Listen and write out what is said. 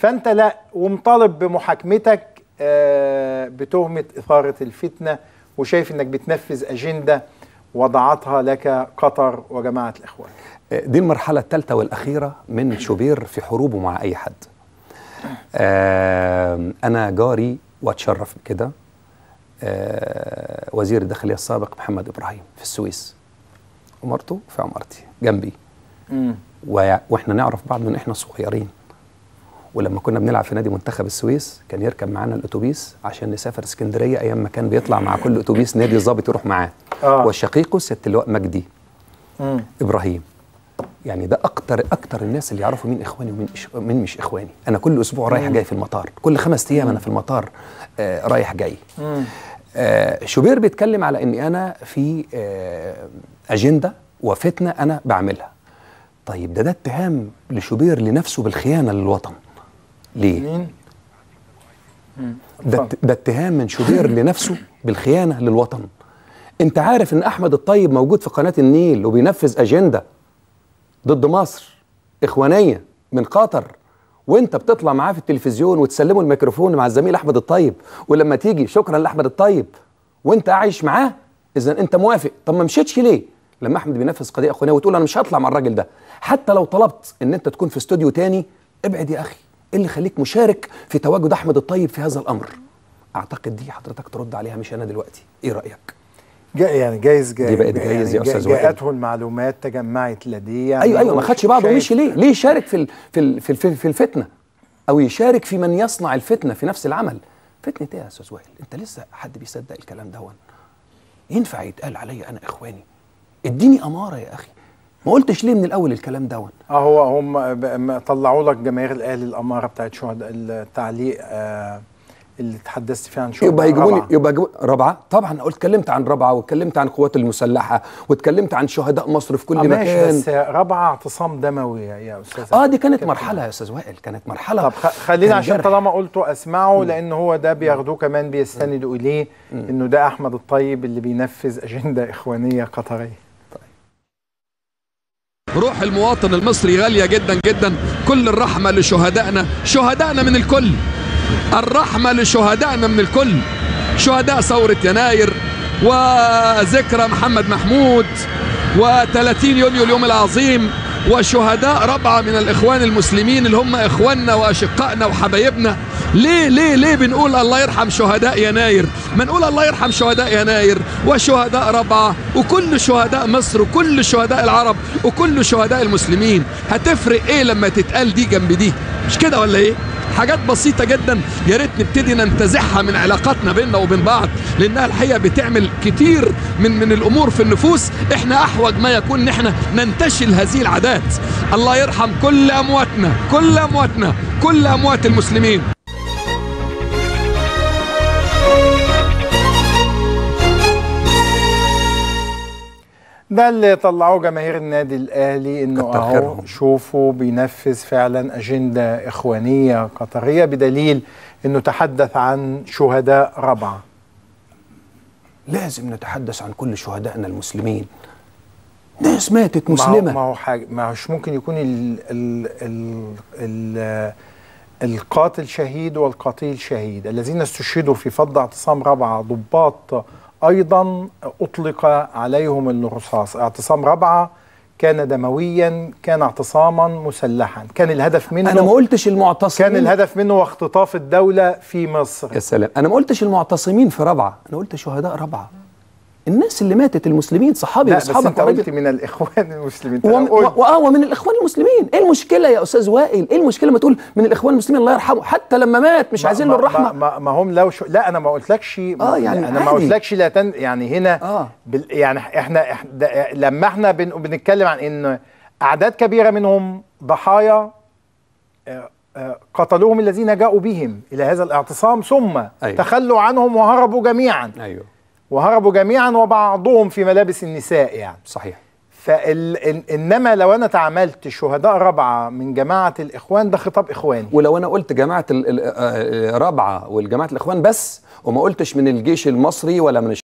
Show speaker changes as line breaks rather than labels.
فانت لا ومطالب بمحاكمتك آه، بتهمه اثاره الفتنه وشايف انك بتنفذ اجنده وضعتها لك قطر وجماعه الاخوان
دي المرحلة الثالثة والأخيرة من شوبير في حروبه مع أي حد آه أنا جاري وأتشرف بكده آه وزير الداخلية السابق محمد إبراهيم في السويس عمارته في عمارتي جنبي
مم.
و- واحنا نعرف بعض من احنا صغيرين ولما كنا بنلعب في نادي منتخب السويس كان يركب معانا الاتوبيس عشان نسافر اسكندريه ايام ما كان بيطلع مع كل اتوبيس نادي الظابط يروح معاه
آه.
وشقيقه سياده اللواء مجدي
مم.
ابراهيم يعني ده اكتر اكتر الناس اللي يعرفوا مين اخواني ومين إش... مين مش اخواني انا كل اسبوع رايح جاي في المطار كل خمس ايام انا في المطار آه رايح جاي
مم.
آه شوبير بيتكلم على اني انا في آه اجنده وفتنه انا بعملها طيب ده ده اتهام لشوبير لنفسه بالخيانه للوطن ليه
مين
ده ده اتهام من شوبير لنفسه بالخيانه للوطن انت عارف ان احمد الطيب موجود في قناه النيل وبينفذ اجنده ضد مصر اخوانيه من قطر وانت بتطلع معاه في التلفزيون وتسلمه الميكروفون مع الزميل احمد الطيب ولما تيجي شكرا لاحمد الطيب وانت عايش معاه اذا انت موافق طب ما مشيتش ليه لما احمد بينفذ قضيه اخوانيه وتقول انا مش هطلع مع الراجل ده حتى لو طلبت ان انت تكون في استوديو تاني ابعد يا اخي ايه اللي يخليك مشارك في تواجد احمد الطيب في هذا الامر اعتقد دي حضرتك ترد عليها مش انا دلوقتي ايه رايك
جا يعني جايز جاي
دي بقت جايز يا
جا-
أستاذ وائل.
جاءته المعلومات تجمعت لديه يعني
ايوه ايوه
هو
ما خدش بعضه
شايف-
ومشي ليه ليه يشارك في ال- في ال- في الف- في الفتنه او يشارك في من يصنع الفتنه في نفس العمل فتنه ايه يا استاذ وائل انت لسه حد بيصدق الكلام دون ينفع يتقال عليا انا اخواني اديني اماره يا اخي ما قلتش ليه من الاول الكلام دون
اه هو هم ب- م- طلعوا لك جماهير الاهلي الاماره بتاعت شهداء التعليق آه اللي تحدثت فيه عن شهداء
يبقى هيجيبوني
رابعة.
يبقى يجيبوني رابعه طبعا قلت اتكلمت عن رابعه واتكلمت عن القوات المسلحه واتكلمت عن شهداء مصر في كل
آه ماشي
مكان
بس رابعه اعتصام دموي يا- يا استاذ
اه دي كانت
كده.
مرحله يا استاذ وائل كانت مرحله
طب خ- خلينا
كان
عشان
جرح.
طالما قلته اسمعه لان هو ده بياخدوه كمان بيستندوا اليه انه ده احمد الطيب اللي بينفذ اجنده اخوانيه قطريه
روح المواطن المصري غالية جدا جدا كل الرحمة لشهدائنا شهدائنا من الكل الرحمة لشهدائنا من الكل شهداء ثورة يناير وذكرى محمد محمود و30 يونيو اليوم العظيم وشهداء ربعة من الإخوان المسلمين اللي هم إخواننا وأشقائنا وحبايبنا ليه ليه ليه بنقول الله يرحم شهداء يناير ما نقول الله يرحم شهداء يناير وشهداء ربعة وكل شهداء مصر وكل شهداء العرب وكل شهداء المسلمين هتفرق ايه لما تتقال دي جنب دي مش كده ولا ايه حاجات بسيطة جدا يا ريت نبتدي ننتزعها من علاقاتنا بيننا وبين بعض لأنها الحقيقة بتعمل كتير من من الأمور في النفوس إحنا أحوج ما يكون إن إحنا ننتشل هذه العادات الله يرحم كل أمواتنا كل أمواتنا كل أموات المسلمين
ده اللي طلعوه جماهير النادي الاهلي انه
كتر
اهو
خيرهم.
شوفوا بينفذ فعلا اجنده اخوانيه قطريه بدليل انه تحدث عن شهداء ربعه
لازم نتحدث عن كل شهدائنا المسلمين ناس ماتت
ما هو-
مسلمه
ما هو حاجه ما هوش ممكن يكون ال ال ال ال القاتل شهيد والقتيل شهيد الذين استشهدوا في فض اعتصام ربعه ضباط ايضا اطلق عليهم الرصاص اعتصام ربعه كان دمويا كان اعتصاما مسلحا كان الهدف منه
انا ما قلتش المعتصمين
كان الهدف منه واختطاف الدوله في مصر
يا سلام انا ما قلتش المعتصمين في ربعه انا قلت شهداء ربعه الناس اللي ماتت المسلمين صحابي
لا بس
واصحابك
انت قلت
وراجل-
من الاخوان المسلمين
و-
أنا قلت
و- واه ومن الاخوان المسلمين ايه المشكله يا استاذ وائل ايه المشكله ما تقول من الاخوان المسلمين الله يرحمه حتى لما مات مش
ما-
عايزين له
ما-
الرحمه
ما, ما, ما هم لو شو لا انا ما قلتلكش
آه، يعني
انا ما
عادي.
قلتلكش لا تن يعني هنا
آه.
بال يعني احنا, احنا ده لما احنا بن بنتكلم عن ان اعداد كبيره منهم ضحايا آه، آه، قتلوهم الذين جاءوا بهم الى هذا الاعتصام ثم
أيوة.
تخلوا عنهم وهربوا جميعا
ايوه
وهربوا جميعا وبعضهم في ملابس النساء يعني
صحيح
فال إن- انما لو انا تعاملت شهداء ربعه من جماعه الاخوان ده خطاب اخواني
ولو انا قلت جماعه ال- ال- آه، رابعه والجماعه الاخوان بس وما قلتش من الجيش المصري ولا من